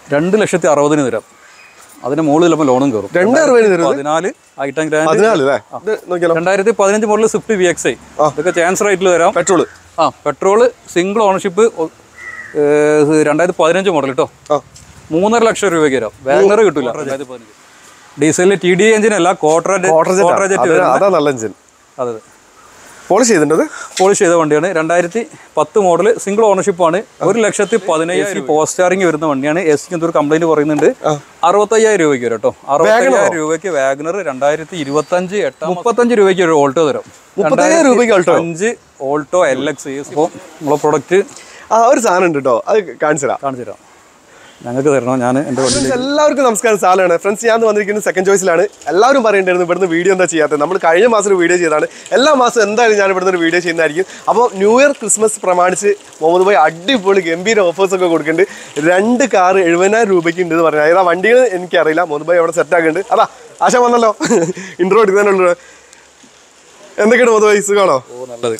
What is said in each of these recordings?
രണ്ട് ലക്ഷത്തി അറുപതിന് തരാം അതിന് മുകളിൽ ചിലപ്പോൾ ലോണും കയറും രണ്ട് അറുപതിന് തരുന്നത് പതിനാല് ഐറ്റം ഗ്രാൻഡ് പതിനാല് അല്ലേ ഇത് നോക്കിയാലോ രണ്ടായിരത്തി പതിനഞ്ച് model Swift V X I ഇതൊക്കെ ചാൻസ് റേറ്റിൽ തരാം പെട്രോള് ആ പെട്രോള് സിംഗിൾ ഓണർഷിപ്പ് രണ്ടായിരത്തി പതിനഞ്ച് മോഡൽ കേട്ടോ ആ മൂന്നര ലക്ഷം രൂപയ്ക്ക് തരാം വാഗണർ കിട്ടില്ല രണ്ടായിരത്തി പതിനഞ്ച് ഡീസലിന് ടി ഡി എഞ്ചിൻ അല്ല കോട്ടറ ക്വാർട്ടർ ജെറ്റ് അതാ നല്ല എഞ്ചിൻ അതെ അതെ പോളിഷ് ചെയ്തിട്ടുണ്ട് പോളിഷ് ചെയ്ത വണ്ടിയാണ് രണ്ടായിരത്തി പത്ത് മോഡൽ സിംഗിൾ ഓണർഷിപ്പ് ആണ് ഒരു ലക്ഷത്തി പതിനയ്യായിരം പോസ്റ്റ് സ്റ്റാറിംഗ് വരുന്ന വണ്ടിയാണ് എസ് ക്ക് എന്തൊരു കംപ്ലൈന്റ് പറയുന്നുണ്ട് അറുപത്തയ്യായിരം രൂപയ്ക്ക് വരും കേട്ടോ അറുപത്തയ്യായിരം രൂപയ്ക്ക് വാഗനർ രണ്ടായിരത്തി ഇരുപത്തി അഞ്ച് എട്ടാം മുപ്പത്തഞ്ച് രൂപയ്ക്ക് ഒരു ഓൾട്ടോ തരാം മുപ്പത്തയ്യായിരം രൂപയ്ക്ക് Alto? അഞ്ച് ഓൾട്ടോ എൽ എക്സ് അപ്പോൾ നമ്മളെ പ്രൊഡക്റ്റ് ആ ഒരു സാധനം ഉണ്ട് കേട്ടോ അത് കാണിച്ചു തരാം കാണിച്ചു തരാം ഞങ്ങൾക്ക് തരണം ഞാൻ എൻ്റെ വണ്ടി Friends, എല്ലാവർക്കും നമസ്കാരം സാലാണ് ഫ്രണ്ട്സ് ഞാൻ വന്നിരിക്കുന്നത് സെക്കൻഡ് ചോയ്സിലാണ് എല്ലാവരും പറയേണ്ടായിരുന്നു ഇവിടുന്ന് വീഡിയോ എന്താ ചെയ്യാത്തത് നമ്മൾ കഴിഞ്ഞ മാസം ഒരു വീഡിയോ ചെയ്തതാണ് എല്ലാ മാസം എന്തായാലും ഞാൻ ഇവിടുന്ന് ഒരു വീഡിയോ ചെയ്യുന്നതായിരിക്കും അപ്പോൾ ന്യൂ ഇയർ ക്രിസ്മസ് പ്രമാണിച്ച് മുഹമ്മദ് ഭായി അടിപൊളി ഗംഭീര ഓഫേഴ്സ് ഒക്കെ കൊടുക്കുന്നുണ്ട് രണ്ട് കാർ എഴുപതിനായിരം രൂപയ്ക്ക് ഉണ്ട് എന്ന് പറഞ്ഞാൽ ഏതാ വണ്ടികൾ എനിക്കറിയില്ല മുഹമ്മദ് ഭായി അവിടെ സെറ്റ് ആക്കുന്നുണ്ട് അതാ ആശ വന്നല്ലോ ഇൻട്രോ എടുക്കുന്നതിനുള്ളൂ എന്തൊക്കെയാണ് മുഹമ്മദ് ഭായി സുഖമാണോ ഓ നല്ലത്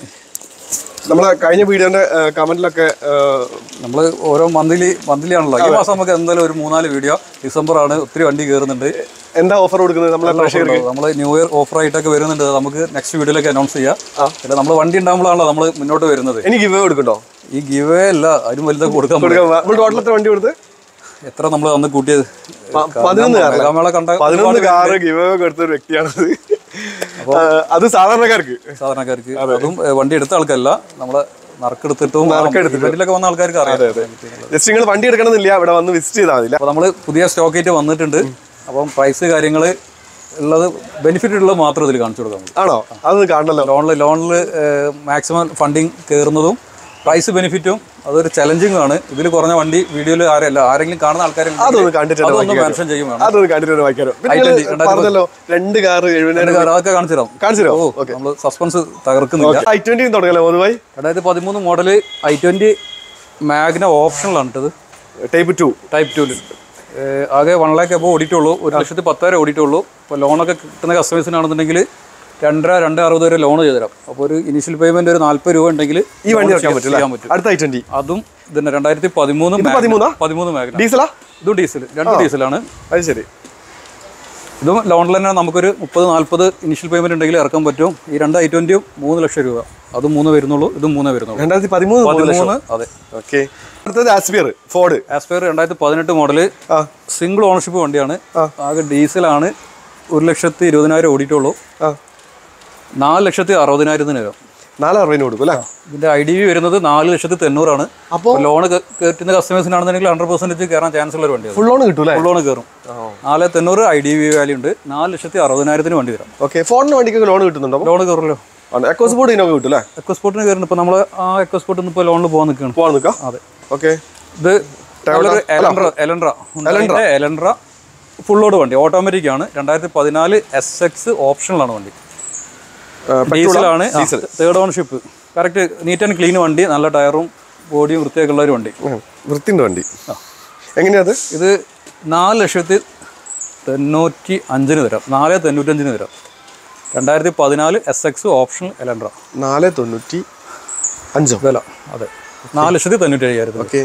നമ്മളെ കഴിഞ്ഞ വീഡിയോന്റെ കമന്റിലൊക്കെ നമ്മൾ ഓരോ മന്ത്ലി മന്ത്ലി ആണല്ലോ ഈ മാസം നമുക്ക് എന്തായാലും ഒരു മൂന്നാല് വീഡിയോ ഡിസംബർ ആണ് ഒത്തിരി വണ്ടി കയറുന്നുണ്ട് എന്താ ഓഫർ കൊടുക്കുന്നത് നമ്മളെ പ്രേക്ഷകർക്ക് നമ്മൾ ന്യൂ ഇയർ ഓഫർ ആയിട്ടൊക്കെ വരുന്നുണ്ട് അത് നമുക്ക് നെക്സ്റ്റ് വീഡിയോയിലേക്ക് അനൗൺസ് ചെയ്യാം പിന്നെ നമ്മൾ വണ്ടി ഉണ്ടാകുമ്പോഴാണല്ലോ നമ്മൾ മുന്നോട്ട് വരുന്നത് എനിക്ക് ഇവ കൊടുക്കണ്ടോ ഈ ഗിവേ അല്ല അതിനും വലുതൊക്കെ കൊടുക്കാൻ പറ്റും. കൊടുക്കാൻ നമ്മൾ ടോട്ടൽ എത്ര വണ്ടി കൊടുത്ത് എത്ര നമ്മൾ അന്ന് കൂട്ടിയത് പ- പതിനൊന്ന് കാറിലെ? മെഗാമേള കണ്ട പതിനൊന്ന് കാറ് ഗിവ് കൊടുത്ത ഒരു വ്യക്തിയാണത് ആ, അത് സാധാരണക്കാർക്ക് സാധാരണക്കാർക്ക് അതും ഏ, വണ്ടി എടുത്ത ആൾക്കല്ല നമ്മളെ നറുക്കെടുത്തിട്ടും ഇവന്റിലൊക്കെ വന്ന ആൾക്കാർക്ക് അറിയാം ജസ്റ്റ് നിങ്ങൾ വണ്ടി എടുക്കണമെന്നില്ല ഇവിടെ വന്ന് വിസിറ്റ് ചെയ്താൽ മതി അപ്പോൾ നമ്മൾ പുതിയ സ്റ്റോക്ക് ആയിട്ട് വന്നിട്ടുണ്ട് അപ്പം പ്രൈസ് കാര്യങ്ങൾ ഉള്ളത് ബെനിഫിറ്റ് ഉള്ളത് മാത്രം ഇതിൽ കാണിച്ചു കൊടുക്കാം നമുക്ക്. ആണോ അതൊന്ന് കാണണല്ലോ ലോണിൽ ലോണിൽ മാക്സിമം ഫണ്ടിങ് കയറുന്നതും പ്രൈസ് ബെനിഫിറ്റും അതൊരു ചലഞ്ചിങ് ആണ് ഇതിൽ കുറഞ്ഞ വണ്ടി വീഡിയോയിൽ ആരല്ല ആരെങ്കിലും കാണുന്ന ആൾക്കാരും അതൊന്ന് കണ്ടിട്ട് അതൊന്ന് മെൻഷൻ ചെയ്യും വേണം അതൊന്ന് കണ്ടിട്ട് വായിക്കാനോ പിന്നെ I20, നിങ്ങള് പറഞ്ഞല്ലോ രണ്ട് കാറ് എഴുപതിനായിരം എന്നിട്ട് അതൊക്കെ കാണിച്ചു തരാം കാണിച്ചു തരുമോ ഓ നമ്മൾ സസ്പെൻസ് തകർക്കുന്നില്ല ഐ ട്വന്റി തുടങ്ങല്ലേ മധുവായി രണ്ടായിരത്തി പതിമൂന്ന് മോഡല് ഐ ട്വന്റി മാഗ്ന ഓപ്ഷനിലാണ് ഇട്ടത് ടൈപ്പ് ടു ടൈപ്പ് ടൂല് ആകെ വൺ ലാക്ക് അപ്പോൾ ഓടിയിട്ടുള്ളൂ ഒരു ലക്ഷത്തി പത്തായിരം ഓടിയിട്ടുള്ളൂ ഇപ്പോൾ ലോണൊക്കെ കിട്ടുന്ന കസ്റ്റമേഴ്സിനാണെന്നുണ്ടെങ്കിൽ രണ്ടര രണ്ട് അറുപത് വരെ ലോൺ ചെയ്തുതരാം അപ്പോൾ ഒരു ഇനിഷ്യൽ പേയ്മെന്റ് ഒരു നാല്പത് രൂപ ഉണ്ടെങ്കിൽ ഈ വണ്ടി ഇറക്കാൻ പറ്റില്ല ചെയ്യാൻ പറ്റും അടുത്ത ഐ ട്വന്റി അതും ഇതിന്റെ രണ്ടായിരത്തി പതിമൂന്ന് പതിമൂന്നാ? പതിമൂന്ന് മാഗ്ന ഡീസലാ ഇതും ഡീസൽ രണ്ട് ഡീസലാണ് അത് ശരി ഇതും ലോണിൽ തന്നെ നമുക്കൊരു മുപ്പത് നാല്പത് ഇനിഷ്യൽ പേയ്മെന്റ് ഉണ്ടെങ്കിൽ ഇറക്കാൻ പറ്റും ഈ രണ്ട് ഐ ട്വന്റിയും മൂന്ന് ലക്ഷം രൂപ അതും മൂന്നേ വരുന്നുള്ളൂ ഇതും മൂന്നേ വരുന്നുള്ളൂ രണ്ടായിരത്തി പതിമൂന്ന് പതിമൂന്ന് അതെ ഓക്കെ അടുത്തത് ആസ്പിയർ ഫോർഡ് ആസ്പയർ രണ്ടായിരത്തി പതിനെട്ട് മോഡല് ആ സിംഗിൾ ഓണർഷിപ്പ് വണ്ടിയാണ് ആകെ ഡീസലാണ് ഒരു ലക്ഷത്തി ഇരുപതിനായിരം ഓടിയിട്ടുള്ളൂ ആ നാല് ലക്ഷത്തി അറുപതിനായിരത്തിന് വരും നാല് അറുപതിന് കൊടുക്കും അല്ലേ ഇതിന്റെ ഐ ഡി വി വരുന്നത് നാല് ലക്ഷത്തി തൊണ്ണൂറാണ് അപ്പോൾ ലോൺ കയറ്റുന്ന കസ്റ്റമേഴ്സിനാണെന്നുണ്ടെങ്കിൽ ഹൺഡ്രഡ് പെർസെൻറ്റേജ് കയറാൻ ചാൻസ് ഉള്ള ഒരു വണ്ടിയാണ് ഫുൾ ലോൺ കിട്ടും അല്ലേ ഫുൾ ലോൺ കയറും നാല് തൊണ്ണൂറ് ഐ ഡി വി വാല്യൂ ഉണ്ട് നാല് ലക്ഷത്തി അറുപതിനായിരത്തിന് വണ്ടി തരാം ഓക്കെ ഫോണിന് വണ്ടിക്ക് ലോൺ കിട്ടുന്നുണ്ടോ ലോൺ കയറുമല്ലോ എക്കോസ് ബോർഡ് ഇതിനൊക്കെ കിട്ടും അല്ലേ എക്കോസ്പോർട്ടിന് കയറുന്നുണ്ട് ഇപ്പോൾ നമ്മൾ ആ എക്കോസ്പോർട്ടിൽ നിന്ന് ഇപ്പോൾ ലോണിൽ പോകാൻ നിൽക്കുകയാണ് പോകാൻ നിൽക്കാം അതെ ഓക്കെ ഇത് നല്ലൊരു Elantra Elantra Elantra Elantra full load വണ്ടി ഓട്ടോമാറ്റിക് ആണ് രണ്ടായിരത്തി പതിനാല് എസ് എക്സ് ഓപ്ഷനിലാണ് വണ്ടി ഡീസലാണ് third ownership correct neat and clean വണ്ടി നല്ല ടയറും ബോഡിയും വൃത്തിയൊക്കെ ഉള്ള ഒരു വണ്ടി വൃത്തിൻ്റെ വണ്ടി എങ്ങനെയാ അത് ഇത് നാല് ലക്ഷത്തി തൊണ്ണൂറ്റി അഞ്ചിന് തരാം നാല് തൊണ്ണൂറ്റഞ്ചിന് തരാം രണ്ടായിരത്തി പതിനാല് എസ് എക്സ് ഓപ്ഷൻ എലൻഡ്ര നാല് തൊണ്ണൂറ്റി അഞ്ചോ വില അതെ നാല് ലക്ഷത്തി തൊണ്ണൂറ്റി അയ്യായിരത്തിന് ഓക്കെ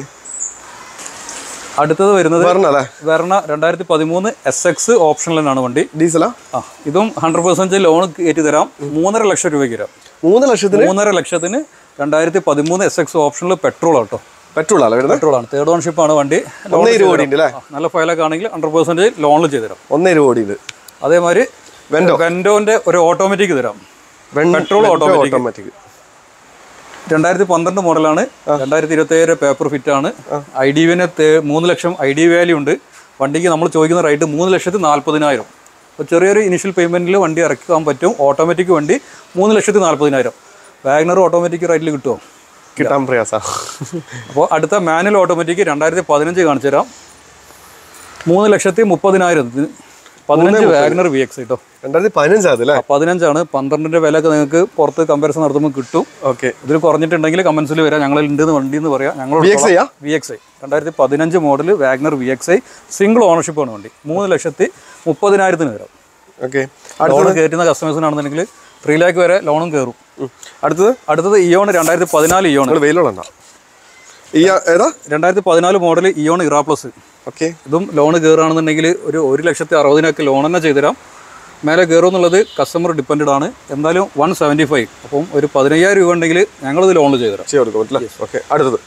അടുത്തത് വരുന്നത് പറഞ്ഞല്ലേ വെർണ രണ്ടായിരത്തി പതിമൂന്ന് എസ് എക്സ് ഓപ്ഷനിലാണ് വണ്ടി ഡീസലാ ആ ഇതും ഹൺഡ്രഡ് പെർസെൻറ്റേജ് ലോൺ കയറ്റി തരാം മൂന്നര ലക്ഷം രൂപയ്ക്ക് തരാം മൂന്ന് ലക്ഷത്തിന് മൂന്നര ലക്ഷത്തിന് രണ്ടായിരത്തി പതിമൂന്ന് എസ് എക്സ് ഓപ്ഷനിൽ പെട്രോൾ ആട്ടോ പെട്രോൾ അല്ലേ വരുന്നത് പെട്രോൾ ആണ് തേർഡ് ഓൺഷിപ്പ് ആണ് വണ്ടി ലോൺ ഒന്നേ ഇരുപത് കോടി ഉണ്ട് അല്ലേ നല്ല ഫയലൊക്കെ ആണെങ്കിൽ ഹൺഡ്രഡ് പെർസെൻറ്റേജ് ലോണിൽ ചെയ്ത് തരാം ഒന്നേ ഇരുപത് കോടി ഉണ്ട് അതേമാതിരി വെൻഡോ വെൻഡോന്റെ ഒരു ഓട്ടോമാറ്റിക് തരാം പെട്രോൾ ഓട്ടോമാറ്റിക് ഓട്ടോമാറ്റിക് രണ്ടായിരത്തി പന്ത്രണ്ട് മോഡലാണ് രണ്ടായിരത്തി ഇരുപത്തി ഏഴ് പേപ്പർ ഫിറ്റ് ആണ് ഐ ഡി വിന് മൂന്ന് ലക്ഷം ഐ ഡി വാല്യൂ ഉണ്ട് വണ്ടിക്ക് നമ്മൾ ചോദിക്കുന്ന റേറ്റ് മൂന്ന് ലക്ഷത്തി നാൽപ്പതിനായിരം അപ്പോൾ ചെറിയൊരു ഇനിഷ്യൽ പേയ്മെന്റിൽ വണ്ടി ഇറക്കാൻ പറ്റും ഓട്ടോമാറ്റിക് വണ്ടി മൂന്ന് ലക്ഷത്തി നാൽപ്പതിനായിരം വാഗ്നർ ഓട്ടോമാറ്റിക് റേറ്റിൽ കിട്ടുമോ കിട്ടാൻ പ്രയാസ അപ്പോൾ അടുത്ത മാനുവൽ ഓട്ടോമാറ്റിക് രണ്ടായിരത്തി പതിനഞ്ച് കാണിച്ചു തരാം മൂന്ന് ലക്ഷത്തി മുപ്പതിനായിരം ഇത് പതിനഞ്ച് വാഗ്നർ വി എക്സ് കേട്ടോ രണ്ടായിരത്തി പതിനഞ്ചാ അതല്ലേ പതിനഞ്ചാണ് പന്ത്രണ്ടിന്റെ വില ഒക്കെ നിങ്ങൾക്ക് പുറത്ത് കമ്പാരിസൺ നടത്തുമ്പോൾ കിട്ടും ഓക്കെ ഇതിൽ കുറഞ്ഞിട്ടുണ്ടെങ്കിൽ കമന്റ്സിൽ വരാം ഞങ്ങൾ ഉണ്ടെന്ന് വണ്ടി എന്ന് പറയാം ഞങ്ങൾ വി എക്സ് ചെയ്യാ വി എക്സ് ഐ രണ്ടായിരത്തി പതിനഞ്ച് model Wagon R V X I single ownership ആണ് വണ്ടി മൂന്ന് ലക്ഷത്തി മുപ്പതിനായിരത്തിന് വരാം ഓക്കെ ലോൺ കയറ്റുന്ന കസ്റ്റമേഴ്സിനാണെന്നുണ്ടെങ്കിൽ ത്രീ ലാക്ക് വരെ ലോണും കയറും അടുത്തത് അടുത്തത് ഇയോൺ രണ്ടായിരത്തി പതിനാല് ഇയോൺ നിങ്ങൾ വെയിലുള്ള ഈ ആ- ഏതാ രണ്ടായിരത്തി പതിനാല് model Eon Era plus okay ഇതും ലോൺ കയറുകയാണെന്നുണ്ടെങ്കിൽ ഒരു ഒരു ലക്ഷത്തി അറുപതിനൊക്കെ ലോൺ തന്നെ ചെയ്തുതരാം മേലെ കയറും എന്നുള്ളത് കസ്റ്റമർ ഡിപ്പെൻഡ് ആണ് എന്തായാലും വൺ സെവൻറ്റി ഫൈവ് അപ്പം ഒരു പതിനയ്യായിരം രൂപ ഉണ്ടെങ്കിൽ ഞങ്ങളിത് ലോൺ ചെയ്തുതരാം ചെയ്ത് കൊടുക്കാൻ പറ്റില്ല ഓക്കെ അടുത്തത്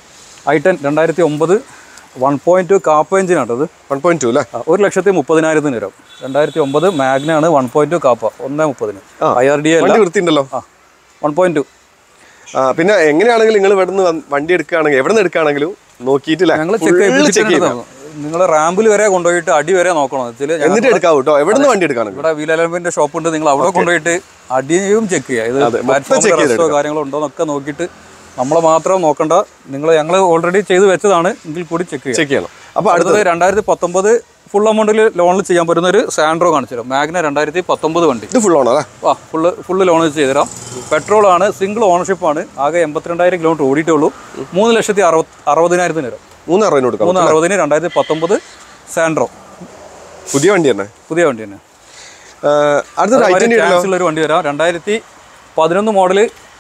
ഐ ടെൻ രണ്ടായിരത്തി ഒമ്പത് വൺ പോയിൻറ്റ് ടു കാപ്പ എഞ്ചിനാട്ടത് വൺ പോയിന്റ് ടു അല്ലേ ഒരു ലക്ഷത്തി മുപ്പതിനായിരത്തിന് വരും രണ്ടായിരത്തി ഒമ്പത് മാഗ്നാണ് വൺ പോയിൻറ്റ് ടു കാപ്പ ഒന്നേ മുപ്പതിന് ആ. ഐ ആർ ഡി അല്ല വണ്ടി വൃത്തിയുണ്ടല്ലോ ആ വൺ പോയിൻറ്റ് ടു ആ പിന്നെ എങ്ങനെയാണെങ്കിലും നിങ്ങൾ ഇവിടെ നിന്ന് വണ്ടി എടുക്കുകയാണെങ്കിൽ എവിടെ നിന്ന് എടുക്കുകയാണെങ്കിലും നോക്കിയിട്ടില്ല ഞങ്ങൾ ചെക്ക് ചെക്ക് ചെയ്യണം നിങ്ങൾ റാമ്പിൽ വരെ കൊണ്ടുപോയിട്ട് അടി വരെ നോക്കണം വെച്ചാൽ എന്നിട്ട് എടുക്കാം കേട്ടോ എവിടെ നിന്ന് വണ്ടി എടുക്കുകയാണെങ്കിൽ ഇവിടെ വീൽ അലമ്പിന്റെ ഷോപ്പ് ഉണ്ട് നിങ്ങൾ അവിടെ കൊണ്ടുപോയിട്ട് അടിയും ചെക്ക് ചെയ്യുക ഇത് അതെ, മൊത്തം പ്ലാറ്റ്ഫോമിൽ check ചെയ്തെടുക്കാം. റെസ്റ്റോ കാര്യങ്ങളോ ഉണ്ടോ എന്നൊക്കെ നോക്കിയിട്ട് നമ്മളെ മാത്രം നോക്കണ്ട നിങ്ങൾ ഞങ്ങൾ ഓൾറെഡി ചെയ്ത് വെച്ചതാണ് എങ്കിൽ കൂടി ചെക്ക് ചെയ്യുക ചെക്ക് ചെയ്യണം അപ്പൊ അടുത്ത അടുത്തത് രണ്ടായിരത്തി പത്തൊമ്പത് ഫുൾ എമൗണ്ടിൽ ലോണിൽ ചെയ്യാൻ പറ്റുന്ന ഒരു സാൻഡ്രോ കാണിച്ചു തരാം മാഗ്ന രണ്ടായിരത്തി പത്തൊമ്പത് വണ്ടി ഇത് ഫുൾ ഓണോ അല്ലേ ആ ഫുള്ള് ഫുള്ള് ലോൺ ചെയ്തുതരാം പെട്രോൾ ആണ് സിംഗിൾ ഓണർഷിപ്പ് ആണ് ആകെ എൺപത്തിരണ്ടായിരം കിലോമീറ്റർ ഓടിയിട്ടുള്ളൂ മൂന്ന് ലക്ഷത്തി അറുപത് അറുപതിനായിരത്തിന് വരും മൂന്ന് അറുപതിന് കൊടുക്കാം മൂന്ന് അറുപതിന് രണ്ടായിരത്തി പത്തൊമ്പത് സാൻഡ്രോ പുതിയ വണ്ടി തന്നെ പുതിയ വണ്ടി തന്നെ ആ, അടുത്തത് ഐ ട്വന്റി ഉണ്ടല്ലോ ചാൻസ് ഉള്ള ഒരു വണ്ടി വരാം രണ്ടായിരത്തി പതിനൊന്ന് model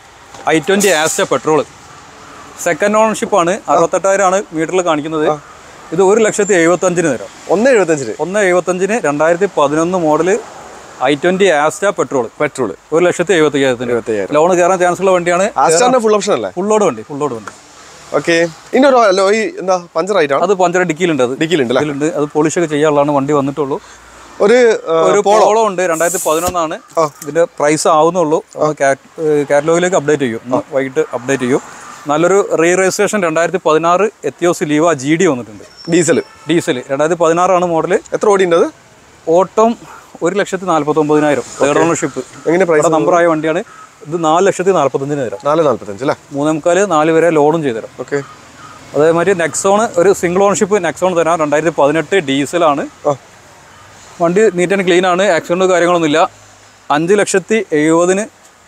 i twenty Asta petrol second ownership ആണ് അറുപത്തെട്ടായിരം ആണ് മീറ്ററിൽ കാണിക്കുന്നത് ഇത് ഒരു ലക്ഷത്തി എഴുപത്തഞ്ചിന് തരാം ഒന്ന് എഴുപത്തഞ്ചിന് ഒന്ന് എഴുപത്തഞ്ചിന് രണ്ടായിരത്തി പതിനൊന്ന് model i twenty Asta petrol petrol ഒരു ലക്ഷത്തി എഴുപത്തി അയ്യായിരത്തിന് എഴുപത്തയ്യായിരം ലോൺ കയറാൻ ചാൻസ് ഉള്ള വണ്ടിയാണ് ആസ്റ്റാറിന്റെ ഫുൾ ഓപ്ഷൻ അല്ലേ ഫുള്ളോട് വണ്ടി ഫുള്ളോട് വണ്ടി ഓക്കെ ഇനി ഒരു അല്ലോ ഈ എന്താ പഞ്ചർ ആയിട്ടാണ് അത് പഞ്ചര ഡിക്കിയിലുണ്ട് അത് ഡിക്കിലുണ്ട് അല്ലേ ഡിക്കിയിലുണ്ട് അത് പോളിഷ് ഒക്കെ ചെയ്യാനുള്ളതാണ് വണ്ടി വന്നിട്ടുള്ളൂ ഒരു ആ, ഒരു പോളോ ഉണ്ട് രണ്ടായിരത്തി പതിനൊന്നാണ് ആ. ഇതിന്റെ പ്രൈസ് ആവുന്നുള്ളൂ കാറ്റലോഗിലേക്ക് അപ്ഡേറ്റ് ചെയ്യും ഇന്ന് വൈകിട്ട് അപ്ഡേറ്റ് ചെയ്യും നല്ലൊരു റീ രജിസ്ട്രേഷൻ രണ്ടായിരത്തി പതിനാറ് എത്തിയോസ് ലീവ ജി ഡി വന്നിട്ടുണ്ട് ഡീസൽ ഡീസൽ രണ്ടായിരത്തി പതിനാറാണ് മോഡൽ എത്ര ഓടിയുണ്ട് അത് ഓട്ടം ഒരു ലക്ഷത്തി നാൽപ്പത്തി ഒമ്പതിനായിരം തേർഡ് ഓണർഷിപ്പ് എങ്ങനെ പ്രൈസ് ഇവിടെ നമ്പറായ വണ്ടിയാണ് ഇത് നാല് ലക്ഷത്തി നാൽപ്പത്തഞ്ചിന് തരാം നാല് നാല്പത്തഞ്ച് അല്ലേ മൂന്നേ മുക്കാല് നാല് വരെ ലോണും ചെയ്തു തരാം ഓക്കെ അതേമാതിരി നെക്സോൺ ഒരു സിംഗിൾ ഓണർഷിപ്പ് നെക്സോൺ തരാം രണ്ടായിരത്തി പതിനെട്ട് ഡീസലാണ് ആ വണ്ടി നീറ്റ് ആൻഡ് ക്ലീൻ ആണ് ആക്സിഡൻറ്റ് കാര്യങ്ങളൊന്നുമില്ല അഞ്ച് ലക്ഷത്തി എഴുപതിന്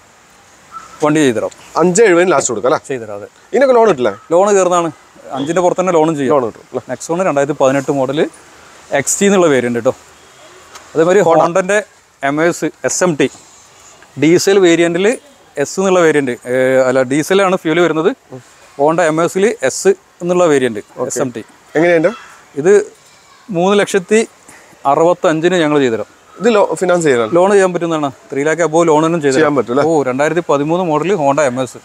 വണ്ടി ചെയ്തുതരാം അഞ്ച് എഴുപതിന് ലാസ്റ്റ് കൊടുക്കാം അല്ലേ ചെയ്തുതരാം അതെ ഇതിനൊക്കെ ലോൺ കിട്ടില്ലേ ലോൺ കയറുന്നതാണ് അഞ്ചിൻ്റെ പുറത്ത് തന്നെ ലോണും ചെയ്യാം ലോൺ കിട്ടും അല്ലേ നെക്സോൺ രണ്ടായിരത്തി പതിനെട്ട് മോഡൽ എക്സ് ടി എന്നുള്ള വേരിയൻ്റ് കേട്ടോ അതേമാതിരി ഹോണ്ടൻ്റെ M S S M T diesel വേരിയൻറ്റിൽ എസ് എന്നുള്ള വേരിയൻറ്റ് അല്ല ഡീസലാണ് ഫ്യൂല് വരുന്നത് ഹോണ്ട എം എസിൽ എസ് എന്നുള്ള വേരിയൻറ്റ് എസ് എം ടി എങ്ങനെയുണ്ട് ഇത് മൂന്ന് ലക്ഷത്തി അറുപത്തഞ്ചിന് ഞങ്ങൾ ചെയ്തുതരാം ഇത് ലോ ഫിനാൻസ് ചെയ്യണം ലോൺ ചെയ്യാൻ പറ്റുന്നതാണ് ത്രീ ലാക്ക് അബോ ലോണൊന്നും ചെയ്തു ചെയ്യാൻ പറ്റും ഓ രണ്ടായിരത്തി പതിമൂന്ന് മോഡൽ ഹോണ്ട എം എസ്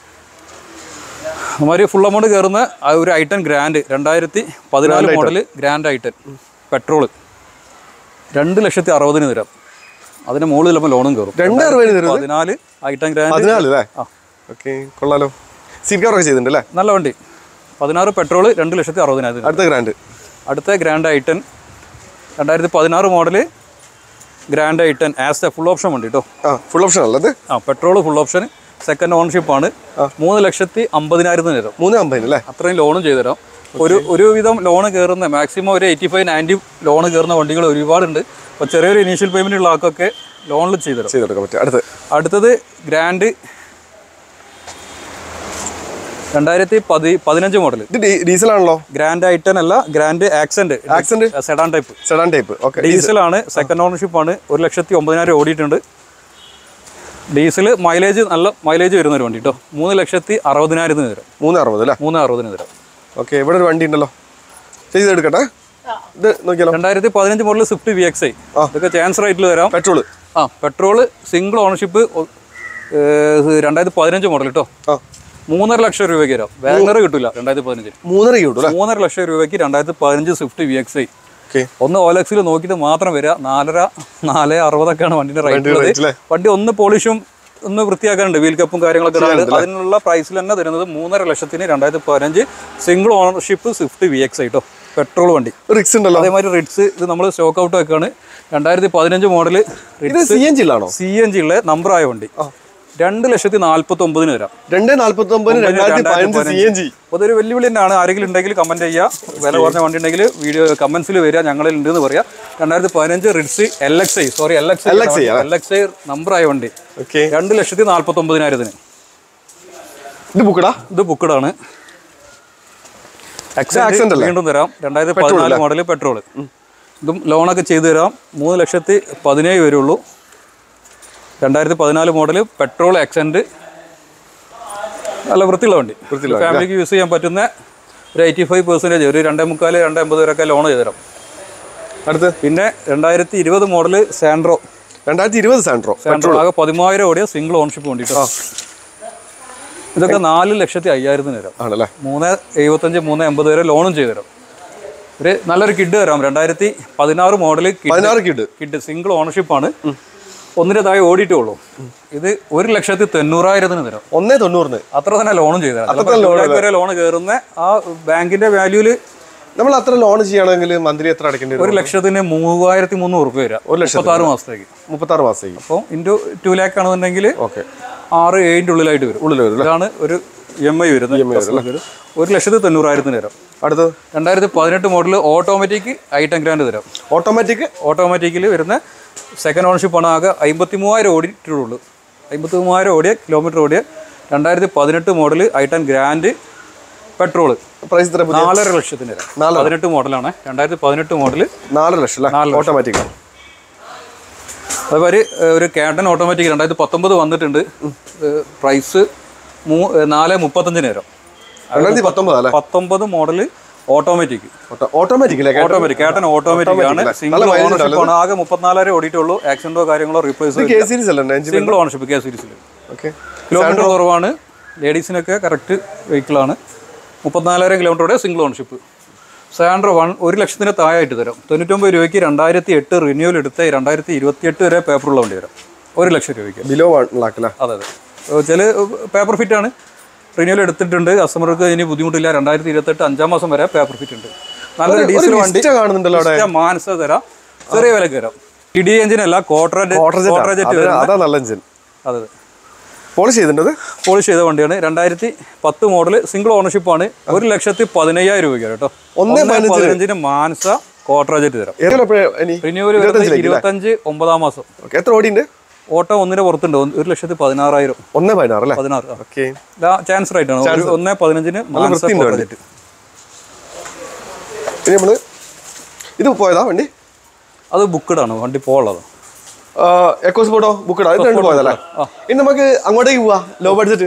അതുമാതിരി ഫുൾ എമൗണ്ട് കയറുന്ന ആ ഒരു ഐറ്റൻ ഗ്രാൻഡ് രണ്ടായിരത്തി പതിനാല് മോഡൽ ഗ്രാൻഡ് ഐറ്റൻ പെട്രോൾ രണ്ട് ലക്ഷത്തി അറുപതിന് തരാം അതിന് മുകളിൽ ചിലപ്പോൾ ലോണും കയറും രണ്ട് അറുപതിന് തരും പതിനാല് ഐറ്റൻ ഗ്രാൻഡ് പതിനാല് അല്ലേ ആ. ഓക്കെ കൊള്ളാലോ സീറ്റ് കവറൊക്കെ ചെയ്തിട്ടുണ്ട് അല്ലേ നല്ല വണ്ടി പതിനാറ് പെട്രോൾ രണ്ട് ലക്ഷത്തി അറുപതിനായിരം അടുത്ത ഗ്രാൻഡ് അടുത്ത ഗ്രാൻഡ് ഐറ്റൻ രണ്ടായിരത്തി പതിനാറ് model Grand i ten as a full option വണ്ടി കേട്ടോ ആ ഫുൾ ഓപ്ഷൻ അല്ലത് ആ petrol full option second ownership ആണ് മൂന്ന് ലക്ഷത്തി അമ്പതിനായിരത്തിന് തരാം മൂന്ന് അമ്പതിന് അല്ലേ അത്രയും ലോണും ചെയ്തുതരാം ഒരു ഒരുവിധം ലോൺ കയറുന്ന മാക്സിമം ഒരു എയ്റ്റി ഫൈവ് നയൻറ്റി ലോൺ കയറുന്ന വണ്ടികൾ ഒരുപാടുണ്ട് അപ്പോൾ ചെറിയൊരു ഇനീഷ്യൽ പേയ്മെൻ്റ് ഉള്ള ആൾക്കൊക്കെ ലോണിൽ ചെയ്തുതരാം ചെയ്തെടുക്കാൻ പറ്റും അടുത്ത് അടുത്തത് ഗ്രാൻഡ് രണ്ടായിരത്തി പതി പതിനഞ്ച് മോഡൽ ഇത് ഡീ- ഡീസലാണല്ലോ ഗ്രാൻഡ് ഐറ്റൻ അല്ല Grand Accent Accent sedan type sedan type okay ഡീസലാണ് സെക്കൻഡ് ഓണർഷിപ്പ് ആണ് ഒരു ലക്ഷത്തി ഒമ്പതിനായിരം ഓടിയിട്ടുണ്ട് ഡീസൽ മൈലേജ് നല്ല മൈലേജ് വരുന്ന ഒരു വണ്ടി കേട്ടോ മൂന്ന് ലക്ഷത്തി അറുപതിനായിരത്തിന് തരാം മൂന്ന് അറുപത് അല്ലേ മൂന്ന് അറുപതിന് തരാം ഓക്കെ ഇവിടെ ഒരു വണ്ടി ഉണ്ടല്ലോ ചെയ്തെടുക്കട്ടെ ഇത് നോക്കിയാലോ രണ്ടായിരത്തി പതിനഞ്ച് model Swift V X I ആ. ഇതൊക്കെ ചാൻസ് റേറ്റിൽ തരാം പെട്രോള് ആ പെട്രോള് സിംഗിൾ ഓണർഷിപ്പ് രണ്ടായിരത്തി പതിനഞ്ച് മോഡൽ കേട്ടോ ആ മൂന്നര ലക്ഷം രൂപയ്ക്ക് തരാം വാഗനർ കിട്ടില്ല രണ്ടായിരത്തി പതിനഞ്ചിൽ മൂന്നര കിട്ടും അല്ലേ മൂന്നര ലക്ഷം രൂപയ്ക്ക് രണ്ടായിരത്തി പതിനഞ്ച് Swift V X I okay ഒന്ന് ഓലക്സിൽ നോക്കിയിട്ട് മാത്രം വരിക നാലര നാല് അറുപതൊക്കെയാണ് വണ്ടിന്റെ റേറ്റ് വണ്ടി ഉള്ളത് rate അല്ലേ? വണ്ടി ഒന്ന് പോളിഷും ഒന്ന് വൃത്തിയാക്കാനുണ്ട് വീൽ കപ്പും കാര്യങ്ങളൊക്കെ ഇടാനുണ്ട് അതിനുള്ള പ്രൈസിൽ തന്നെ തരുന്നത് മൂന്നര ലക്ഷത്തിന് രണ്ടായിരത്തി പതിനഞ്ച് single ownership Swift V X ഐട്ടോ പെട്രോൾ വണ്ടി റിക്സ് ഉണ്ടല്ലോ അതേമാതിരി റിഡ്സ് ഇത് നമ്മൾ സ്റ്റോക്ക് ഔട്ട് വെക്കാണ് രണ്ടായിരത്തി പതിനഞ്ച് മോഡൽ ഇത് സി എൻ ജിയിലാണോ സി എൻ ജി ഉള്ള നമ്പർ ആയ വണ്ടി രണ്ട് ലക്ഷത്തി നാല്പത്തി ഒമ്പതിന് തരാം രണ്ട് നാല്പത്തി ഒമ്പതിന് രണ്ടായിരത്തി പതിനഞ്ച് സി എൻ ജി അപ്പോൾ അതൊരു വെല്ലുവിളി തന്നെയാണ് ആരെങ്കിലും ഉണ്ടെങ്കിൽ കമന്റ് ചെയ്യുക വില കുറഞ്ഞ വണ്ടി ഉണ്ടെങ്കിൽ വീഡിയോ കമന്റ്സിൽ വരിക ഞങ്ങളിൽ ഉണ്ട് എന്ന് പറയാം രണ്ടായിരത്തി പതിനഞ്ച് Ritz L X I sorry L X LXi ആ? എൽ എക്സ് ഐ നമ്പർ ആയ വണ്ടി ഓക്കെ രണ്ട് ലക്ഷത്തി നാല്പത്തി ഒമ്പതിനായിരത്തിന് ഇത് ബുക്കടാ ഇത് ബുക്കഡാണ് accent അല്ലേ? വീണ്ടും തരാം രണ്ടായിരത്തി പതിനാല് മോഡൽ പെട്രോൾ ഇതും ലോണൊക്കെ ചെയ്തു തരാം മൂന്ന് ലക്ഷത്തി പതിനേഴ് വരുള്ളൂ രണ്ടായിരത്തി പതിനാല് മോഡൽ പെട്രോൾ ആക്സെന്റ് നല്ല വൃത്തിയുള്ള വണ്ടി വൃത്തിയുള്ള ഫാമിലിക്ക് യൂസ് ചെയ്യാൻ പറ്റുന്ന ഒരു എയ്റ്റി ഫൈവ് പെർസെൻറ്റേജ് ഒരു രണ്ടേ മുക്കാൽ രണ്ടേ അമ്പത് വരെയൊക്കെ ലോൺ ചെയ്ത് തരാം അടുത്ത് പിന്നെ രണ്ടായിരത്തി ഇരുപത് മോഡൽ സാൻഡ്രോ രണ്ടായിരത്തി ഇരുപത് സാൻട്രോ സാൻഡ്രോ ആകെ പതിമൂവായിരം ഓടിയ സിംഗിൾ ഓൺഷിപ്പ് വേണ്ടിയിട്ട് ഇതൊക്കെ നാല് ലക്ഷത്തി അയ്യായിരത്തിന് തരാം ആണല്ലേ മൂന്ന് എഴുപത്തഞ്ച് മൂന്ന് എൺപത് വരെ ലോണും ചെയ്തു തരാം ഒരു നല്ലൊരു കിഡ് തരാം രണ്ടായിരത്തി പതിനാറ് മോഡൽ പതിനാറ് കിഡ് കിഡ് സിംഗിൾ ഓണർഷിപ്പാണ് ഒന്നിൻ്റെ താഴെ ഓടിയിട്ടേ ഉള്ളൂ ഇത് ഒരു ലക്ഷത്തി തൊണ്ണൂറായിരത്തിന് തരാം ഒന്നേ തൊണ്ണൂറിന് അത്ര തന്നെ ലോണും ചെയ്തു തരാം വരെ ലോൺ കയറുന്ന ആ ബാങ്കിന്റെ വാല്യൂല് നമ്മൾ അത്ര ലോൺ ചെയ്യണമെങ്കിൽ മന്ത്ലി എത്ര അടയ്ക്കേണ്ടി വരും ഒരു ലക്ഷത്തിന് മൂവായിരത്തി മുന്നൂറ് റുപ്യ വരാം ഒരു ലക്ഷത്തിന്. മുപ്പത്താറ് മാസത്തേക്ക് മുപ്പത്താറ് മാസത്തേക്ക് അപ്പോൾ ഇൻറ്റു ടു ലാക്ക് ആണെന്നുണ്ടെങ്കിൽ ഓക്കെ ആറ് ഏഴിൻ്റെ ഉള്ളിലായിട്ട് വരും ഉള്ളിൽ വരും ഇതാണ് ഒരു എം ഐ വരുന്നത് ഒരു ലക്ഷത്തി തൊണ്ണൂറായിരത്തിന് തരാം അടുത്തത് രണ്ടായിരത്തി പതിനെട്ട് model automatic i ten Grand തരാം ഓട്ടോമാറ്റിക് ഓട്ടോമാറ്റിക്കിൽ വരുന്ന സെക്കൻഡ് ഓണർഷിപ്പാണ് ആകെ അമ്പത്തി മൂവായിരം ഓടിയിട്ടുള്ളൂ അമ്പത്തി മൂവായിരം ഓടിയ കിലോമീറ്റർ ഓടിയ രണ്ടായിരത്തി പതിനെട്ട് model i ten Grand petrol price ഇത്ര പുതിയ നാലര ലക്ഷത്തിന് തരാം പതിനെട്ട് മോഡലാണ് രണ്ടായിരത്തി പതിനെട്ട് മോഡൽ നാല് ലക്ഷം അല്ലേ ഓട്ടോമാറ്റിക് അതുപോലെ ഒരു കാറ്റൻ ഓട്ടോമാറ്റിക് രണ്ടായിരത്തി പത്തൊമ്പത് വന്നിട്ടുണ്ട് പ്രൈസ് മൂ നാല് മുപ്പത്തഞ്ചിന് തരാം രണ്ടായിരത്തി പത്തൊമ്പത് അല്ലേ പത്തൊമ്പത് മോഡൽ ഓട്ടോമാറ്റിക് ഓട്ടോമാറ്റിക് അല്ലേ ഓട്ടോമാറ്റിക് കാറ്റൻ ഓട്ടോമാറ്റിക് ആണ് അല്ലേ? സിംഗിൾ നല്ല mileage ഓണർഷിപ്പ് ആണ് ആകെ മുപ്പത്തിനാലായിരം ഓടിയിട്ടുള്ളൂ ആക്സിഡന്റോ കാര്യങ്ങളോ റീപ്ലേസ് കെ സീരീസ് അല്ലേ എഞ്ചിൻ സിംഗിൾ ഓണർഷിപ്പ് കെ സീരീസിൽ ഓക്കെ കിലോമീറ്റർ കുറവാണ് ലേഡീസിനൊക്കെ കറക്റ്റ് വെഹിക്കിളാണ് മുപ്പത്തിനാലായിരം കിലോമീറ്ററുടെ സിംഗിൾ ഓണർഷിപ്പ് സാൻഡ്രോ വൺ ഒരു ലക്ഷത്തിന് താഴായിട്ട് തരാം തൊണ്ണൂറ്റൊമ്പത് രൂപയ്ക്ക് രണ്ടായിരത്തി എട്ട് റിന്യൂവൽ എടുത്ത് രണ്ടായിരത്തി ഇരുപത്തിയെട്ട് വരെ പേപ്പറുള്ള വണ്ടി വരാം ഒരു ലക്ഷം രൂപയ്ക്ക് ബിലോ വൺ ലാക്ക് അല്ലേ അതെ അതെ ഏഹ് ചില പേപ്പർ ഫിറ്റ് ആണ് റിന്യൂവൽ എടുത്തിട്ടുണ്ട് കസ്റ്റമർക്ക് ഇനി ബുദ്ധിമുട്ടില്ല രണ്ടായിരത്തി ഇരുപത്തെട്ട് അഞ്ചാം മാസം വരെ പേപ്പർ ഫിറ്റ് ഉണ്ട് നല്ലൊരു ഡീസൽ വണ്ടി ഇഷ്ട കാണുന്നുണ്ടല്ലോ അവിടെ ഇഷ്ടം മാനസ തരാം ചെറിയ വിലക്ക് തരാം ടി ഡി എഞ്ചിൻ അല്ല കോട്ടറേറ്റ് കോട്ടറേജറ്റ് അത് അതാ നല്ല എഞ്ചിൻ അതെ അതെ പോളിഷ് ചെയ്തിട്ടുണ്ട് പോളിഷ് ചെയ്ത വണ്ടിയാണ് രണ്ടായിരത്തി പത്ത് മോഡൽ സിംഗിൾ ഓണർഷിപ്പ് ആണ് ഒരു ലക്ഷത്തി പതിനയ്യായിരം രൂപയ്ക്ക് കേട്ടോ ഒന്നേ ഒന്നേ പതിനഞ്ചിന് മാനസ കോട്ടറേജറ്റ് തരാം എപ്പോഴാ ഇനി റിന്യൂവൽ വരുന്നത് ഇരുപത്തഞ്ച് ഒമ്പതാം മാസം ഓക്കെ എത്ര ഓടിയുണ്ട് ഓട്ടോ ഒന്നിന് പുറത്തുണ്ട് ഒന്ന് ഒരു ലക്ഷത്തി പതിനാറായിരം ഒന്നേ പതിനാറ് അല്ലേ പതിനാറ് ആ. ഓക്കെ ഇതാ ചാൻസ് റൈറ്റ് ആണ് ഒരു ഒന്നേ പതിനഞ്ചിന് മാനസ വൃത്തിയുണ്ട് കോട്ടറേറ്റ് ഇനി നമ്മള് ഇത് പോയതാ വണ്ടി അത് ബുക്ക്ഡ് ആണ് വണ്ടി പോളത് എക്കോസ് ബോട്ടോ ബുക്കടാ ഇത് രണ്ട് പോയതല്ലേ ഇനി നമുക്ക് അങ്ങോട്ടേക്ക് പോവാ ലോ ബഡ്ജറ്റ്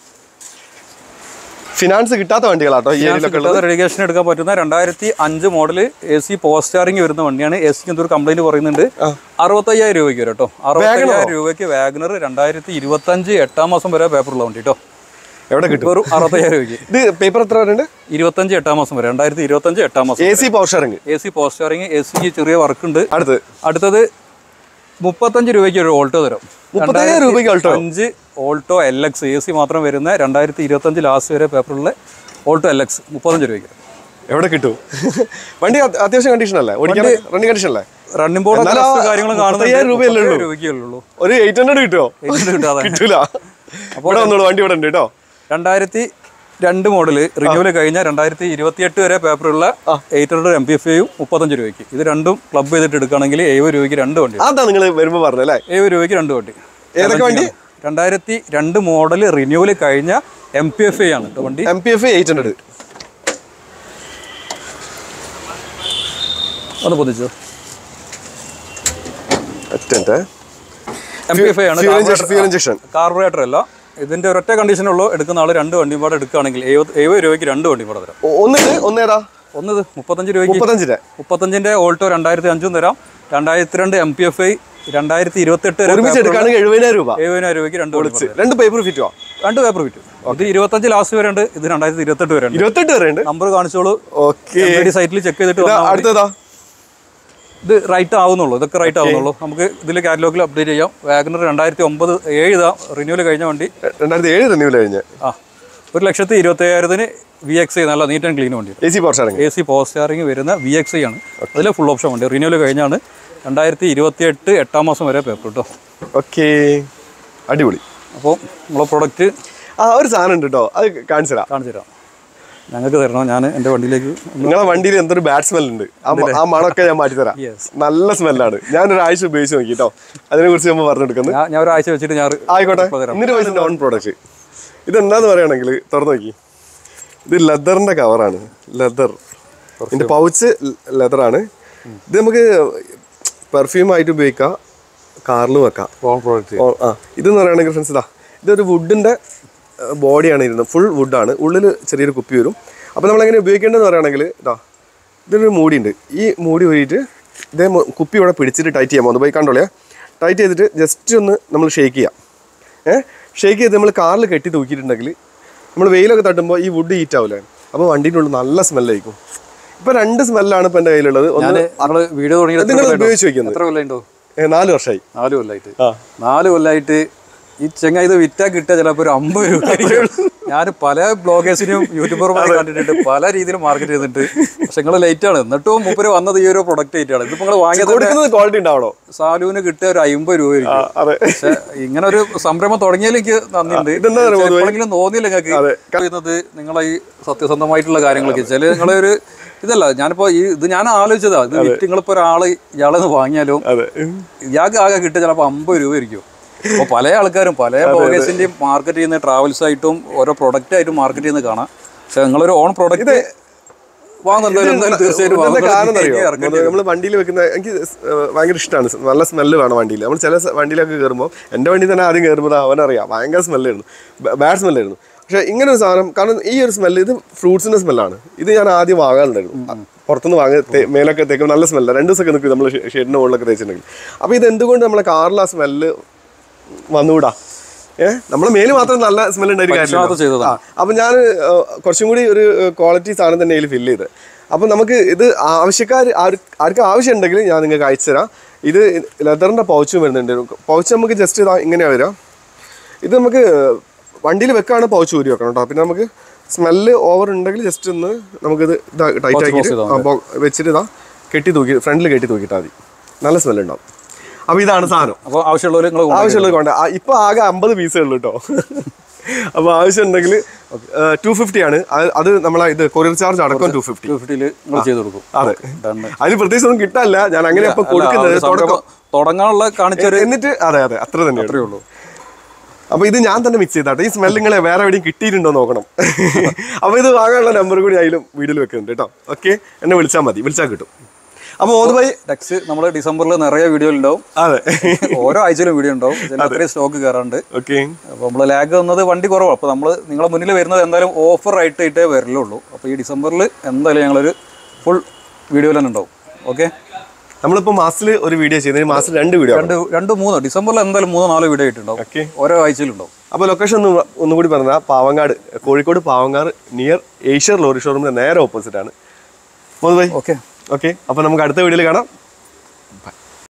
ഫിനാൻസ് കിട്ടാത്ത വണ്ടികളാട്ടോ ഈ ഏരിയയിലൊക്കെ ഉള്ളത് റെഡിഗേഷൻ എടുക്കാൻ പറ്റുന്ന രണ്ടായിരത്തി അഞ്ച് മോഡൽ എ സി പോസ്റ്റാറിംഗ് വരുന്ന വണ്ടിയാണ് എ സിക്ക് എന്തൊരു കംപ്ലൈന്റ് പറയുന്നുണ്ട് അറുപത്തയ്യായിരം രൂപയ്ക്ക് വരും കേട്ടോ അറുപത്തയ്യായിരം രൂപയ്ക്ക് വാഗനർ രണ്ടായിരത്തി ഇരുപത്തഞ്ച് എട്ടാം മാസം വരെ പേപ്പറുള്ള വണ്ടി കേട്ടോ എവിടെ കിട്ടും വെറും അറുപത്തയ്യായിരം രൂപയ്ക്ക് ഇത് പേപ്പർ എത്ര വരുന്നുണ്ട് ഇരുപത്തഞ്ച് എട്ടാം മാസം വരെ രണ്ടായിരത്തി ഇരുപത്തഞ്ച് എട്ടാം മാസം A C power sharing A C പോസ്റ്റാറിംഗ് എ സിക്ക് ചെറിയ വർക്ക് ഉണ്ട് അടുത്ത് അടുത്തത് മുപ്പത്തഞ്ച് രൂപയ്ക്ക് ഒരു ഓൾട്ടോ തരാം മുപ്പത്തയ്യായിരം രൂപയ്ക്ക് Alto? അഞ്ച് Alto L X A C മാത്രം വരുന്ന രണ്ടായിരത്തി ഇരുപത്തഞ്ച് ലാസ്റ്റ് വരെ പേപ്പറുള്ള ഓൾട്ടോ എൽ എക്സ് മുപ്പത്തഞ്ച് രൂപയ്ക്ക് എവിടെ കിട്ടും വണ്ടി അത് അത്യാവശ്യം കണ്ടീഷൻ അല്ലേ ഓടിക്കാൻ റണ്ണിങ് കണ്ടീഷൻ അല്ലേ റണ്ണിംഗ് ബോർഡ് എന്നാലും ആ കാര്യങ്ങളും മുപ്പത്തയ്യായിരം രൂപയല്ലേ ഉള്ളൂ? രൂപയ്ക്കുള്ളൂ ഒരു എയ്റ്റ് ഹൺഡ്രഡ് കിട്ടുമോ കിട്ടാതെ കിട്ടൂല ഇവിടെ വന്നോളൂ വണ്ടി ഇവിടെ ഉണ്ട് കേട്ടോ രണ്ടായിരത്തി രണ്ട് മോഡല് റിന്യൂവൽ കഴിഞ്ഞ രണ്ടായിരത്തി ഇരുപത്തിയെട്ട് വരെ പേപ്പറുള്ള eight hundred M P F യും മുപ്പത്തഞ്ച് രൂപയ്ക്ക് ഇത് രണ്ടും ക്ലബ് ചെയ്തിട്ട് എടുക്കുകയാണെങ്കിൽ എഴുപത് രൂപയ്ക്ക് രണ്ട് വണ്ടി അതാ നിങ്ങൾ വരുമ്പോ പറഞ്ഞല്ലേ എഴുപത് രൂപയ്ക്ക് രണ്ട് വണ്ടി ഏതൊക്കെ വണ്ടി? രണ്ടായിരത്തി രണ്ട് മോഡൽ റിന്യൂവൽ കഴിഞ്ഞ എം പി എഫ് ആണ് കേട്ടോ വണ്ടി M P F eight hundred ഒന്ന് പൊതിച്ചോ അറ്റൻറ്റ് എം പി എഫ് ആണ് fuel injection fuel injection carburettor അല്ല ഇതിന്റെ ഒരൊറ്റ കണ്ടീഷനുള്ളൂ എടുക്കുന്ന ആൾ രണ്ട് വണ്ടിയും പാടെ എടുക്കുകയാണെങ്കിൽ എഴുപത് എഴുപത് രൂപയ്ക്ക് രണ്ട് വണ്ടിയും പാടെ തരാം ഒന്നിട്ട് ഒന്നേതാ ഒന്ന് ഇത് മുപ്പത്തഞ്ച് രൂപയ്ക്ക് മുപ്പത്തഞ്ചിന്റെ മുപ്പത്തഞ്ചിന്റെ ഓൾട്ടോ രണ്ടായിരത്തി അഞ്ചും തരാം രണ്ടായിരത്തി രണ്ട് എം പി എഫ് ഐ രണ്ടായിരത്തി ഇരുപത്തെട്ട് വരെ ഒരുമിച്ച് എടുക്കുകയാണെങ്കിൽ എഴുപതിനായിരം രൂപ എഴുപതിനായിരം രൂപയ്ക്ക് രണ്ട് വണ്ടി വിളിച്ച് രണ്ട് പേപ്പർ ഫിറ്റോ രണ്ട് പേപ്പർ വിറ്റും ഇത് ഇരുപത്തഞ്ച് ലാസ്റ്റ് വരെ ഉണ്ട് ഇത് രണ്ടായിരത്തി ഇരുപത്തെട്ട് വരെ ഉണ്ട് ഇരുപത്തെട്ട് വരെ ഉണ്ട് നമ്പർ കാണിച്ചോളൂ ഓക്കെ സൈറ്റിൽ ചെക്ക് ചെയ്തിട്ട് വന്നാൽ മതി. അടുത്തതാ ഇത് റൈറ്റ് ആവുന്നുള്ളൂ ഇതൊക്കെ റൈറ്റ് ആവുന്നുള്ളൂ നമുക്ക് ഇതിൽ കാറ്റലോഗിൽ അപ്ഡേറ്റ് ചെയ്യാം വാഗനർ രണ്ടായിരത്തി ഒമ്പത് ഏഴ് ഇതാ റിന്യൂവൽ കഴിഞ്ഞ വണ്ടി രണ്ടായിരത്തി ഏഴ് റിന്യൂവൽ കഴിഞ്ഞ് ആ ഒരു ലക്ഷത്തി ഇരുപത്തി അയ്യായിരത്തിന് വി എക്സ് ഐ നല്ല നീറ്റ് ആൻഡ് ക്ലീൻ വണ്ടി A C power sharing A C power steering വരുന്ന വി എക്സ് ഐ ആണ് അതിലെ ഫുൾ ഓപ്ഷൻ വണ്ടി റിന്യൂവൽ കഴിഞ്ഞാണ് രണ്ടായിരത്തി ഇരുപത്തി എട്ട് എട്ടാം മാസം വരെ പേപ്പർ കേട്ടോ ഓക്കെ അടിപൊളി അപ്പോൾ നമ്മളെ പ്രൊഡക്റ്റ് ആ ഒരു സാധനം ഉണ്ട് കേട്ടോ അത് കാണിച്ചു തരാം കാണിച്ചു തരാം ഞങ്ങൾക്ക് തരണം ഞാൻ എൻ്റെ വണ്ടിയിലേക്ക് ഒന്ന് നിങ്ങളെ വണ്ടിയിൽ എന്തൊരു ബാഡ് സ്മെൽ ഉണ്ട് ആ മ- ആ മണമൊക്കെ ഞാൻ മാറ്റി തരാം Yes. നല്ല സ്മെല്ലാണ് ഞാൻ ഒരാഴ്ച ഉപയോഗിച്ച് നോക്കി കേട്ടോ അതിനെ കുറിച്ച് നമ്മൾ പറഞ്ഞെടുക്കുന്നത് ഞാൻ ഞാൻ ഒരാഴ്ച വെച്ചിട്ട് ഞാൻ ആയിക്കോട്ടെ ഇപ്പോൾ തരാം എന്നിട്ട് പൈസ നോൺ പ്രോഡക്റ്റ് ഇതെന്താന്ന് പറയുകയാണെങ്കിൽ തുറന്നു നോക്കി ഇത് ലെതറിന്റെ കവറാണ് ലെതർ ഇതിന്റെ പൗച്ച് ലെതറാണ് ഇത് നമുക്ക് പെർഫ്യൂം ആയിട്ട് ഉപയോഗിക്കാം കാറിൽ വെക്കാം ഓൺ പ്രോഡക്റ്റ് ഓ, ആ ഇതെന്ന് പറയുകയാണെങ്കിൽ ഫ്രണ്ട്സ് ഇതാ ഇതൊരു വുഡിൻ്റെ ബോഡിയാണ് ഇരുന്നത് ഫുൾ വുഡാണ് ഉള്ളിൽ ചെറിയൊരു കുപ്പി വരും അപ്പോൾ നമ്മളെങ്ങനെ ഉപയോഗിക്കേണ്ടതെന്ന് പറയുകയാണെങ്കിൽ ഇതാ ഇതൊരു മൂടിയുണ്ട് ഈ മൂടി ഊരിയിട്ട് ഇതേ മു- കുപ്പി ഇവിടെ പിടിച്ചിട്ട് ടൈറ്റ് ചെയ്യാൻ പോകുന്നത് പോയി കണ്ടോളിയാ ടൈറ്റ് ചെയ്തിട്ട് ജസ്റ്റ് ഒന്ന് നമ്മൾ ഷേക്ക് ചെയ്യാം ഏഹ് ഷേക്ക് ചെയ്ത് നമ്മൾ കാറിൽ കെട്ടി തൂക്കിയിട്ടുണ്ടെങ്കിൽ നമ്മൾ വെയിലൊക്കെ തട്ടുമ്പോൾ ഈ വുഡ് ഹീറ്റ് ആവില്ലേ അപ്പോൾ വണ്ടീൻ്റെ ഉള്ളിൽ നല്ല സ്മെല്ലായിരിക്കും ഇപ്പോൾ രണ്ട് സ്മെല്ലാണ് ഇപ്പോൾ എൻ്റെ കയ്യിലുള്ളത് ഒന്ന് ഞാൻ നമ്മള് വീഡിയോ തുടങ്ങിയിട്ട് നിങ്ങൾ എത്ര കൊല്ലായിട്ടുണ്ടോ? ഉപയോഗിച്ച് വെക്കുന്നത് എത്ര കൊല്ലമുണ്ടോ ഏ, നാല് വർഷമായി നാല് കൊല്ലായിട്ട് ആ നാല് കൊല്ലായിട്ട് ഈ ചെങ്ങ ഇത് വിറ്റാ കിട്ടിയ ചിലപ്പോ ഒരു അമ്പത് രൂപ ഞാൻ പല ബ്ലോഗേഴ്സിനും യൂട്യൂബർമാരെ കണ്ടിട്ടുണ്ട് പല രീതിയിൽ മാർക്കറ്റ് ചെയ്തിട്ട് പക്ഷെ നിങ്ങൾ ലേറ്റ് ആണ് എന്നിട്ടും മൂപ്പര് വന്നത് ഈ ഒരു പ്രൊഡക്റ്റ് ആയിട്ടാണ് ഇതിപ്പോ നിങ്ങൾ വാങ്ങിയത് കൊടുക്കുന്നത് ക്വാളിറ്റി ഉണ്ടാവണോ സാലൂന് കിട്ടിയ ഒരു അമ്പത് രൂപ ആ, അതെ പക്ഷെ ഇങ്ങനെ ഒരു സംരംഭം തുടങ്ങിയതിൽ എനിക്ക് നന്ദിയുണ്ട് ഇതെന്താ അറിയോ പൊതുവേ? എപ്പോഴെങ്കിലും തോന്നിയില്ല നിങ്ങൾക്ക് പറയുന്നത് നിങ്ങളെ ഈ സത്യസന്ധമായിട്ടുള്ള കാര്യങ്ങളൊക്കെ ചില നിങ്ങളൊരു ഇതല്ല ഞാനിപ്പോ ഈ ഇത് ഞാൻ ആലോചിച്ചതാ ഇത് വിറ്റ് നിങ്ങളിപ്പോ ഒരാള് ഇയാളെന്ന് വാങ്ങിയാലും അതെ ഇയാൾക്ക് ആകെ കിട്ടുക ചിലപ്പോൾ അമ്പത് രൂപ ആയിരിക്കും അപ്പോൾ പല ആൾക്കാരും പല ബ്ലോഗേഴ്സിന്റെയും മാർക്കറ്റ് ചെയ്യുന്ന ട്രാവൽസ് ആയിട്ടും ഓരോ പ്രൊഡക്റ്റ് ആയിട്ടും മാർക്കറ്റ് ചെയ്യുന്ന കാണാം പക്ഷെ നിങ്ങളൊരു ഓൺ പ്രൊഡക്റ്റ് വാങ്ങുന്നുണ്ടോ എന്തായാലും തീർച്ചയായിട്ടും ഇതെന്താ വാങ്ങുന്നത് കാരണം അറിയോ എനിക്ക് ഇറക്കേണ്ടി വരും. നമ്മൾ വണ്ടിയിൽ വെക്കുന്ന എനിക്ക് സ്- ഏഹ് ഭയങ്കര ഇഷ്ടമാണ് നല്ല സ്മെല്ല് വേണം വണ്ടിയിൽ നമ്മൾ ചില സ- വണ്ടിയിലൊക്കെ കയറുമ്പോൾ എൻ്റെ വണ്ടി തന്നെ ആദ്യം കയറുമ്പോൾ അവനറിയാം ഭയങ്കര സ്മെല്ലായിരുന്നു ബാഡ് സ്മെല്ലായിരുന്നു പക്ഷേ ഇങ്ങനെ ഒരു സാധനം കാരണം ഈ ഒരു സ്മെല്ല് ഇത് ഫ്രൂട്ട്സിൻ്റെ സ്മെല്ലാണ് ഇത് ഞാൻ ആദ്യം വാങ്ങാറുണ്ടായിരുന്നു പുറത്തുനിന്ന് വാങ്ങി തേ- മേലൊക്കെ തേക്കും നല്ല സ്മെല്ലാണ് രണ്ട് ദിവസമൊക്കെ നിൽക്കും നമ്മൾ ഷെഡിൻ്റെ മുകളിലൊക്കെ തേച്ചിട്ടുണ്ടെങ്കിൽ അപ്പോൾ ഇത് എന്തുകൊണ്ട് നമ്മളെ കാറിൽ ആ സ്മെല്ല് വന്നുകൂടാ ഏഹ് നമ്മളെ മേല് മാത്രം നല്ല സ്മെൽ ഉണ്ടായിട്ട് പരീക്ഷണാർത്ഥം ചെയ്തതാണ്. കാര്യമില്ല അപ്പം ഞാൻ കുറച്ചും കൂടി ഒരു ക്വാളിറ്റി സാധനം തന്നെ ഇതിൽ ഫില്ല് ചെയ്ത് അപ്പം നമുക്ക് ഇത് ആവശ്യക്കാർ ആർക്ക് ആവശ്യമുണ്ടെങ്കിൽ ഞാൻ നിങ്ങൾക്ക് അയച്ചു തരാം ഇത് ലെതറിൻ്റെ പൗച്ചും വരുന്നുണ്ട് പൗച്ച് നമുക്ക് ജസ്റ്റ് ഇതാ ഇങ്ങനെയാണ് വരിക ഇത് നമുക്ക് വണ്ടിയിൽ വെക്കാണ് പൗച്ച് ഊരി വെക്കണം കേട്ടോ പിന്നെ നമുക്ക് സ്മെല്ല് ഓവർ ഉണ്ടെങ്കിൽ ജസ്റ്റ് ഒന്ന് നമുക്കിത് ഇതാ ടൈറ്റ് close ആക്കിയിട്ട് ചെയ്താൽ ആ, ബോ- വെച്ചിട്ട് ഇതാ കെട്ടി തൂക്കി ഫ്രണ്ടിൽ കെട്ടി തൂക്കിയിട്ടാൽ മതി നല്ല സ്മെല്ല് ഉണ്ടാവും അപ്പോൾ ഇതാണ് സാധനം അപ്പോൾ ആവശ്യമുള്ളവർ നിങ്ങൾ ആവശ്യമുള്ളത് കൊണ്ട് ഇപ്പൊ ആകെ അമ്പത് പീസേ ഉള്ളൂ കേട്ടോ അപ്പൊ ആവശ്യം ഉണ്ടെങ്കിൽ ടു ഫിഫ്റ്റി ആണ് അത് അത് നമ്മളെ ഇത് കൊറിയർ ചാർജ് അടക്കം ടു ഫിഫ്റ്റി ടു ഫിഫ്റ്റിയിൽ നിങ്ങൾ ചെയ്ത് കൊടുക്കും അതെ Done. അതിന് പ്രത്യേകിച്ച് ഒന്നും കിട്ടാനില്ല ഞാൻ അങ്ങനെ ഇപ്പൊ അല്ല, കൊടുക്കുന്നത് ആ ഒരു തുടക്കം സംരംഭം തുടങ്ങാനുള്ള കാണിച്ചൊരു എന്നിട്ട് അതെ അതെ അത്ര തന്നെ അത്രയേ ഉള്ളൂ അപ്പൊ ഇത് ഞാൻ തന്നെ മിക്സ് ചെയ്താട്ടെ ഈ സ്മെൽ നിങ്ങളെ വേറെ എവിടെയും കിട്ടിയിട്ടുണ്ടോ നോക്കണം അപ്പൊ ഇത് വാങ്ങാനുള്ള നമ്പർ കൂടി അതിലും വീഡിയോയിൽ വെക്കുന്നുണ്ട് കേട്ടോ ഓക്കെ എന്നെ വിളിച്ചാൽ മതി വിളിച്ചാൽ കിട്ടും അപ്പൊ ഓതുബായി ടെക്സ് നമ്മൾ ഡിസംബറിൽ നിറയെ വീഡിയോ ഉണ്ടാവും അതെ ഓരോ ആഴ്ചയിലും വീഡിയോ ഉണ്ടാവും ചില അത്രയും സ്റ്റോക്ക് കയറാണ്ട് ഓക്കെ അപ്പോൾ നമ്മൾ ലാഗ് വന്നത് വണ്ടി കുറവാണ് അപ്പോൾ നമ്മൾ നിങ്ങളെ മുന്നിൽ വരുന്നത് എന്തായാലും ഓഫർ ആയിട്ട് ഇട്ടേ വരലുള്ളൂ അപ്പോൾ ഈ ഡിസംബറിൽ എന്തായാലും ഞങ്ങളൊരു ഫുൾ വീഡിയോ തന്നെ ഉണ്ടാവും ഓക്കെ നമ്മളിപ്പോ മാസത്തിൽ ഒരു വീഡിയോ ചെയ്യുന്നത് മാസത്തിൽ രണ്ട് വീഡിയോ രണ്ട് രണ്ട് മൂന്നോ ഡിസംബറിൽ എന്തായാലും മൂന്നോ നാലോ വീഡിയോ ആയിട്ടുണ്ടാവും ഓക്കെ ഓരോ ആഴ്ചയിലുണ്ടാവും അപ്പോൾ ലൊക്കേഷൻ ഒന്ന് ഒന്നും കൂടി പറഞ്ഞാൽ പാവങ്ങാട് കോഴിക്കോട് പാവങ്ങാട് നിയർ ഏഷ്യർ ലോറി ഷോറൂമിന്റെ നേരെ ഓപ്പോസിറ്റ് ആണ് മോദ് ഭായി ഓക്കെ ഓക്കെ അപ്പോൾ നമുക്ക് അടുത്ത വീഡിയോയിൽ കാണാം